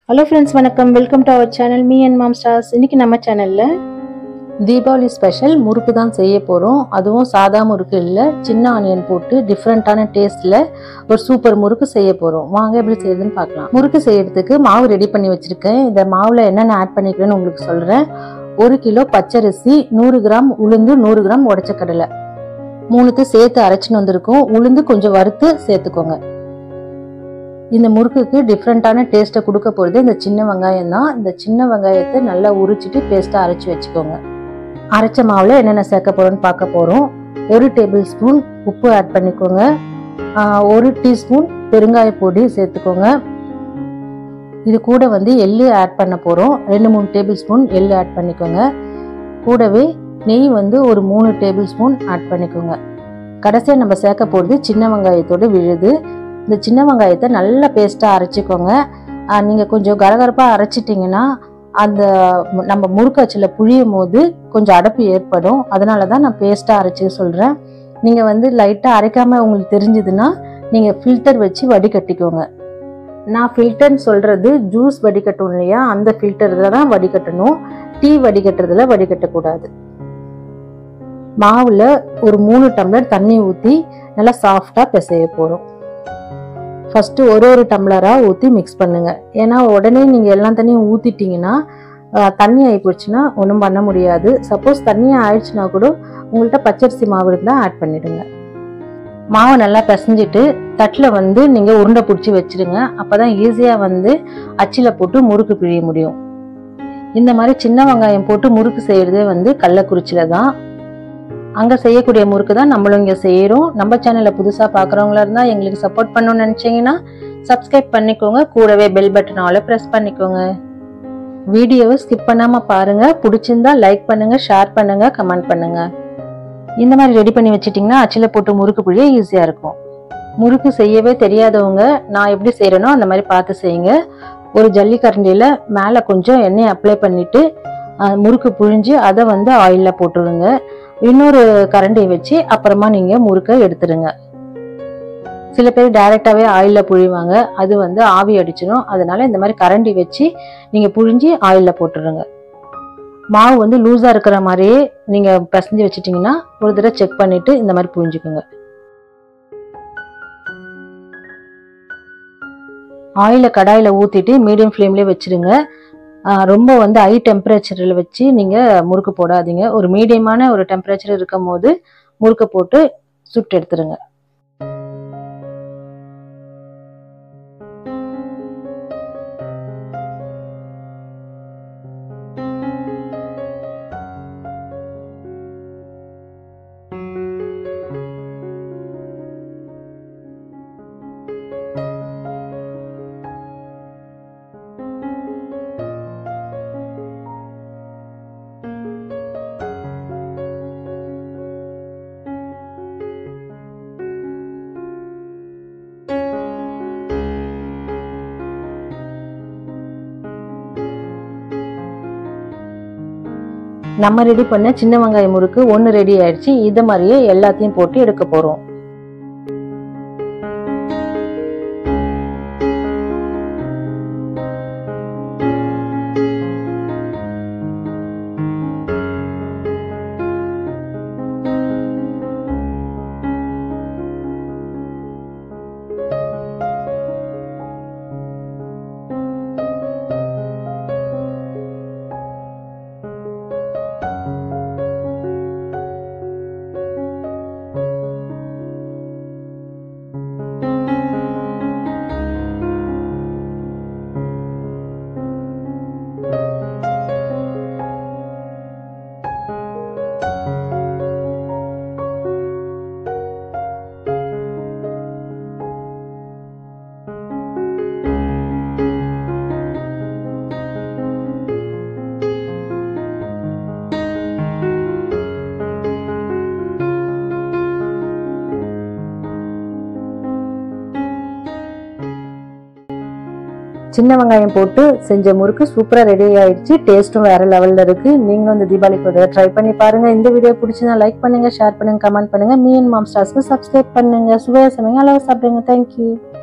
hello friends வணக்கம் welcome to our channel me and mom stars இன்னைக்கு நம்ம சேனலில் தீபாவளி ஸ்பெஷல் முறுக்கு தான் செய்ய போகிறோம் அதுவும் சாதா முறுக்கு இல்லை சின்ன ஆனியன் போட்டு டிஃப்ரெண்ட்டான டேஸ்ட்டில் ஒரு சூப்பர் முறுக்கு செய்ய போகிறோம் வாங்க எப்படி செய்யுதுன்னு பார்க்கலாம் முறுக்கு செய்யறதுக்கு மாவு ரெடி பண்ணி வச்சுருக்கேன் இந்த மாவில் என்னென்ன ஆட் பண்ணிக்கிறேன்னு உங்களுக்கு சொல்கிறேன் ஒரு கிலோ பச்சரிசி நூறு கிராம் உளுந்து நூறு கிராம் உடச்ச கடலை மூணுத்து சேர்த்து அரைச்சின்னு வந்திருக்கோம் உளுந்து கொஞ்சம் வறுத்து சேர்த்துக்கோங்க இந்த முறுக்குக்கு டிஃப்ரெண்ட்டான டேஸ்ட்டை கொடுக்க போகிறது இந்த சின்ன வெங்காயம் தான் இந்த சின்ன வெங்காயத்தை நல்லா உரிச்சிட்டு பேஸ்ட்டாக அரைச்சி வச்சுக்கோங்க அரைச்ச மாவில் என்னென்ன சேர்க்க போகிறோன்னு பார்க்க போகிறோம் ஒரு டேபிள் ஸ்பூன் உப்பு ஆட் பண்ணிக்கோங்க ஆஹ் ஒரு டீஸ்பூன் பெருங்காய பொடி சேர்த்துக்கோங்க இது கூட வந்து எள்ளு ஆட் பண்ண போகிறோம் ரெண்டு மூணு டேபிள் ஸ்பூன் எள்ளு ஆட் பண்ணிக்கோங்க கூடவே நெய் வந்து ஒரு மூணு டேபிள் ஸ்பூன் ஆட் பண்ணிக்கோங்க கடைசியாக நம்ம சேர்க்க போகிறது சின்ன வெங்காயத்தோட விழுது இந்த சின்ன வெங்காயத்தை நல்லா பேஸ்ட்டாக அரைச்சிக்கோங்க நீங்கள் கொஞ்சம் கரகரப்பாக அரைச்சிட்டிங்கன்னா அந்த மு- நம்ம முறுக்காச்சில் புழியும் போது கொஞ்சம் அடப்பு ஏற்படும் அதனால தான் நான் பேஸ்ட்டாக அரைச்சி சொல்கிறேன் நீங்கள் வந்து லைட்டாக அரைக்காமல் உங்களுக்கு தெரிஞ்சதுன்னா நீங்கள் ஃபில்டர் வச்சு வடிகட்டிக்கோங்க நான் ஃபில்டர்னு சொல்கிறது ஜூஸ் வடிகட்டும் இல்லையா அந்த ஃபில்டரில் தான் வடிகட்டணும் டீ வடிகட்டுறதுல வடிகட்டக்கூடாது மாவில் ஒரு மூணு டம்ளர் தண்ணி ஊற்றி நல்லா சாஃப்டாக பிசைய போகிறோம் ஃபஸ்ட்டு ஒரு ஒரு டம்ளராக ஊற்றி மிக்ஸ் பண்ணுங்க ஏன்னா உடனே நீங்கள் எல்லா தண்ணியும் ஊற்றிட்டீங்கன்னா தண்ணி ஆகி போச்சுன்னா ஒன்றும் பண்ண முடியாது சப்போஸ் தண்ணி ஆயிடுச்சுன்னா கூட உங்கள்கிட்ட பச்சரிசி மாவு இருந்தால் ஆட் பண்ணிடுங்க மாவை நல்லா பிசைஞ்சிட்டு தட்டில் வந்து நீங்கள் உருண்டை பிடிச்சி வச்சிடுங்க அப்போ தான் ஈஸியாக வந்து அச்சில் போட்டு முறுக்கு பிழிய முடியும் இந்த மாதிரி சின்ன வெங்காயம் போட்டு முறுக்கு செய்கிறதே வந்து கள்ளக்குறிச்சியில் தான் அங்கே செய்யக்கூடிய முறுக்கு தான் நம்மளும் இங்கே செய்கிறோம் நம்ம சேனலை புதுசாக பார்க்குறவங்களா இருந்தால் எங்களுக்கு சப்போர்ட் பண்ணணும்னு நினச்சிங்கன்னா சப்ஸ்கிரைப் பண்ணிக்கோங்க கூடவே பெல் பட்டனால ப்ரெஸ் பண்ணிக்கோங்க வீடியோவை ஸ்கிப் பண்ணாமல் பாருங்கள் பிடிச்சிருந்தா லைக் பண்ணுங்கள் ஷேர் பண்ணுங்கள் கமெண்ட் பண்ணுங்கள் இந்த மாதிரி ரெடி பண்ணி வச்சிட்டிங்கன்னா அச்சில் போட்டு முறுக்கு புழிய ஈஸியாக இருக்கும் முறுக்கு செய்யவே தெரியாதவங்க நான் எப்படி செய்கிறேனோ அந்த மாதிரி பார்த்து செய்யுங்க ஒரு ஜல்லிக்கரண்டியில் மேலே கொஞ்சம் எண்ணெய் அப்ளை பண்ணிவிட்டு முறுக்கு புழிஞ்சு அதை வந்து ஆயிலில் போட்டுருங்க இன்னொரு கரண்டியை வச்சு அப்புறமா நீங்கள் முறுக்கை எடுத்துருங்க சில பேர் டைரெக்டாகவே ஆயிலில் புழிவாங்க அது வந்து ஆவி அடிச்சிடும் அதனால இந்த மாதிரி கரண்டி வச்சு நீங்கள் புழிஞ்சு ஆயிலில் போட்டுருங்க மாவு வந்து லூஸாக இருக்கிற மாதிரியே நீங்கள் பிசைஞ்சு வச்சிட்டிங்கன்னா ஒரு தடவை செக் பண்ணிவிட்டு இந்த மாதிரி புழிஞ்சுக்குங்க ஆயிலை கடாயில் ஊற்றிட்டு மீடியம் ஃப்ளேம்லேயே வச்சிருங்க ஆஹ் ரொம்ப வந்து ஹை டெம்பரேச்சரில் வச்சு நீங்கள் முறுக்கு போடாதீங்க ஒரு மீடியமான ஒரு டெம்பரேச்சர் இருக்கும் போது முறுக்கை போட்டு சுட்டு எடுத்துருங்க நம்ம ரெடி பண்ண சின்ன வெங்காய முறுக்கு ஒன்று ரெடி ஆயிடுச்சு இதை மாதிரியே எல்லாத்தையும் போட்டு எடுக்க போகிறோம் சின்ன வெங்காயம் போட்டு செஞ்ச முறுக்கு சூப்பராக ரெடி ஆயிடுச்சு டேஸ்ட்டும் வேற லெவலில் இருக்கு நீங்களும் இந்த தீபாவளிக்கு ட்ரை பண்ணி பாருங்க இந்த வீடியோ பிடிச்சிருந்தா லைக் பண்ணுங்க ஷேர் பண்ணுங்க கமெண்ட் பண்ணுங்க மீ அண்ட் மாம் ஸ்டார்ஸ்க்கு சப்ஸ்கிரைப் பண்ணுங்க சுவையா சமைங்க அளவு சாப்பிடுங்க தேங்க்யூ